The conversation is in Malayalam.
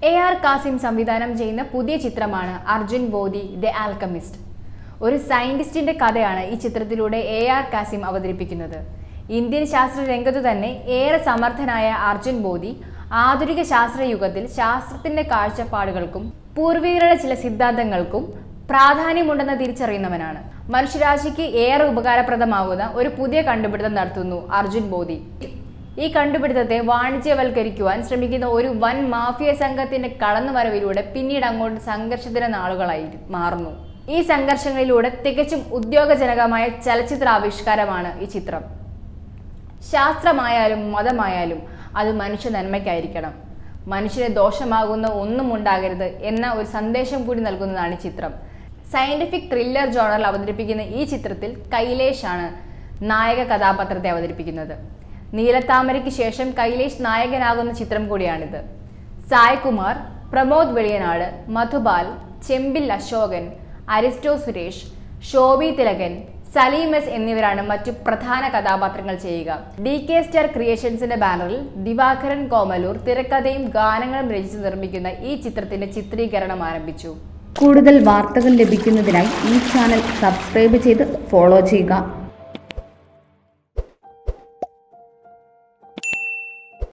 എ ആർ കാസിം സംവിധാനം ചെയ്യുന്ന പുതിയ ചിത്രമാണ് അർജുൻ ബോധി ദ ആൽക്കമിസ്റ്റ് ഒരു സയന്റിസ്റ്റിന്റെ കഥയാണ് ഈ ചിത്രത്തിലൂടെ എ ആർ കാസിം അവതരിപ്പിക്കുന്നത് ഇന്ത്യൻ ശാസ്ത്ര രംഗത്തു തന്നെ ഏറെ സമർത്ഥനായ അർജുൻ ബോധി ആധുനിക ശാസ്ത്രയുഗത്തിൽ ശാസ്ത്രത്തിന്റെ കാഴ്ചപ്പാടുകൾക്കും പൂർവികരുടെ ചില സിദ്ധാന്തങ്ങൾക്കും പ്രാധാന്യമുണ്ടെന്ന് തിരിച്ചറിയുന്നവനാണ് മനുഷ്യരാശിക്ക് ഏറെ ഉപകാരപ്രദമാകുന്ന ഒരു പുതിയ കണ്ടുപിടുത്തം നടത്തുന്നു അർജുൻ ബോധി ഈ കണ്ടുപിടുത്തത്തെ വാണിജ്യവൽക്കരിക്കുവാൻ ശ്രമിക്കുന്ന ഒരു വൻ മാഫിയ സംഘത്തിന്റെ കടന്നുവരവിലൂടെ പിന്നീട് അങ്ങോട്ട് സംഘർഷത്തിന്റെ നാളുകളായി മാറുന്നു ഈ സംഘർഷങ്ങളിലൂടെ തികച്ചും ഉദ്യോഗജനകമായ ചലച്ചിത്ര ആവിഷ്കാരമാണ് ഈ ചിത്രം ശാസ്ത്രമായാലും മതമായാലും അത് മനുഷ്യ നന്മയ്ക്കായിരിക്കണം മനുഷ്യന് ദോഷമാകുന്ന ഒന്നും ഉണ്ടാകരുത് എന്ന ഒരു സന്ദേശം കൂടി നൽകുന്നതാണ് ഈ ചിത്രം സയന്റിഫിക് ത്രില്ലർ ജോണറിൽ അവതരിപ്പിക്കുന്ന ഈ ചിത്രത്തിൽ കൈലേഷ് ആണ് നായക കഥാപാത്രത്തെ അവതരിപ്പിക്കുന്നത് നീലത്താമരയ്ക്ക് ശേഷം കൈലേഷ് നായകനാകുന്ന ചിത്രം കൂടിയാണിത് സായ്കുമാർ പ്രമോദ് വെളിയനാട് മധുബാൽ ചെമ്പിൽ അശോകൻ അരിസ്റ്റോ സുരേഷ് ശോഭി തിലകൻ സലീം എസ് എന്നിവരാണ് മറ്റു പ്രധാന കഥാപാത്രങ്ങൾ ചെയ്യുക ഡി കെ സ്റ്റാർ ക്രിയേഷൻസിന്റെ ബാനറിൽ ദിവാകരൻ കോമലൂർ തിരക്കഥയും ഗാനങ്ങളും രചിച്ച് നിർമ്മിക്കുന്ന ഈ ചിത്രത്തിന്റെ ചിത്രീകരണം ആരംഭിച്ചു കൂടുതൽ വാർത്തകൾ ലഭിക്കുന്നതിനായി ഈ ചാനൽ സബ്സ്ക്രൈബ് ചെയ്ത് ഫോളോ ചെയ്യുക